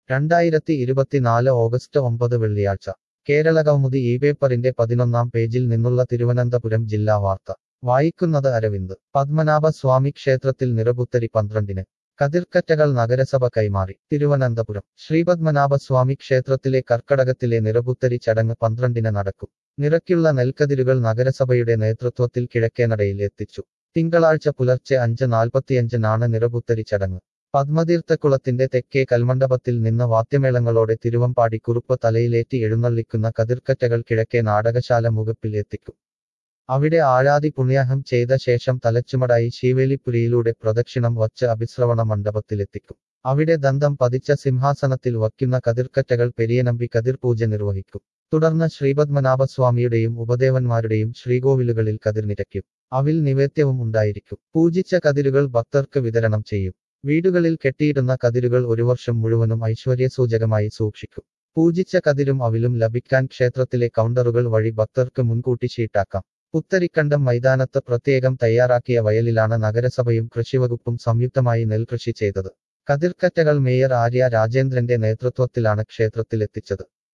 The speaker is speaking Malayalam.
രണ്ടായിരത്തി ഇരുപത്തിനാല് ഓഗസ്റ്റ് ഒമ്പത് വെള്ളിയാഴ്ച കേരളകൗമുദി ഈ പേപ്പറിന്റെ പതിനൊന്നാം പേജിൽ നിന്നുള്ള തിരുവനന്തപുരം ജില്ലാ വാർത്ത വായിക്കുന്നത് അരവിന്ദ് പത്മനാഭ സ്വാമി ക്ഷേത്രത്തിൽ നിറപുത്തരി പന്ത്രണ്ടിന് കതിർക്കറ്റകൾ നഗരസഭ കൈമാറി തിരുവനന്തപുരം ശ്രീപത്മനാഭസ്വാമി ക്ഷേത്രത്തിലെ കർക്കടകത്തിലെ നിറപുത്തരി ചടങ്ങ് പന്ത്രണ്ടിന് നടക്കും നിറയ്ക്കുള്ള നെൽക്കതിരുകൾ നഗരസഭയുടെ നേതൃത്വത്തിൽ കിഴക്കേനടയിൽ എത്തിച്ചു തിങ്കളാഴ്ച പുലർച്ചെ അഞ്ച് നാൽപ്പത്തിയഞ്ചിനാണ് നിറപുത്തരി ചടങ്ങ് പത്മതീർത്ഥക്കുളത്തിന്റെ തെക്കേ കൽമണ്ഡപത്തിൽ നിന്ന് വാദ്യമേളങ്ങളോടെ തിരുവമ്പാടി കുറുപ്പ് തലയിലേറ്റി എഴുന്നള്ളിക്കുന്ന കതിർക്കറ്റകൾ കിഴക്കേ നാടകശാല മുഖപ്പിൽ എത്തിക്കും അവിടെ ആഴാതി പുണ്യാഹം ചെയ്ത ശേഷം തലച്ചുമടായി ശീവേലിപ്പുരിയിലൂടെ പ്രദക്ഷിണം വച്ച് അഭിശ്രവണ മണ്ഡപത്തിലെത്തിക്കും അവിടെ ദന്തം പതിച്ച സിംഹാസനത്തിൽ വയ്ക്കുന്ന കതിർക്കറ്റകൾ പെരിയനമ്പി കതിർപൂജ നിർവഹിക്കും തുടർന്ന് ശ്രീപത്മനാഭസ്വാമിയുടെയും ഉപദേവന്മാരുടെയും ശ്രീകോവിലുകളിൽ കതിർനിരയ്ക്കും അവിൽ നിവേദ്യവും ഉണ്ടായിരിക്കും പൂജിച്ച കതിരുകൾ ഭക്തർക്ക് വിതരണം ചെയ്യും വീടുകളിൽ കെട്ടിയിടുന്ന കതിരുകൾ ഒരു വർഷം മുഴുവനും ഐശ്വര്യസൂചകമായി സൂക്ഷിക്കും പൂജിച്ച കതിരും അവിലും ലഭിക്കാൻ ക്ഷേത്രത്തിലെ കൗണ്ടറുകൾ വഴി ഭക്തർക്ക് മുൻകൂട്ടി ഷീട്ടാക്കാം പുത്തരിക്കണ്ടം മൈതാനത്ത് പ്രത്യേകം തയ്യാറാക്കിയ വയലിലാണ് നഗരസഭയും കൃഷിവകുപ്പും സംയുക്തമായി നെൽകൃഷി ചെയ്തത് കതിർക്കറ്റകൾ മേയർ ആര്യ രാജേന്ദ്രന്റെ നേതൃത്വത്തിലാണ് ക്ഷേത്രത്തിലെത്തിച്ചത്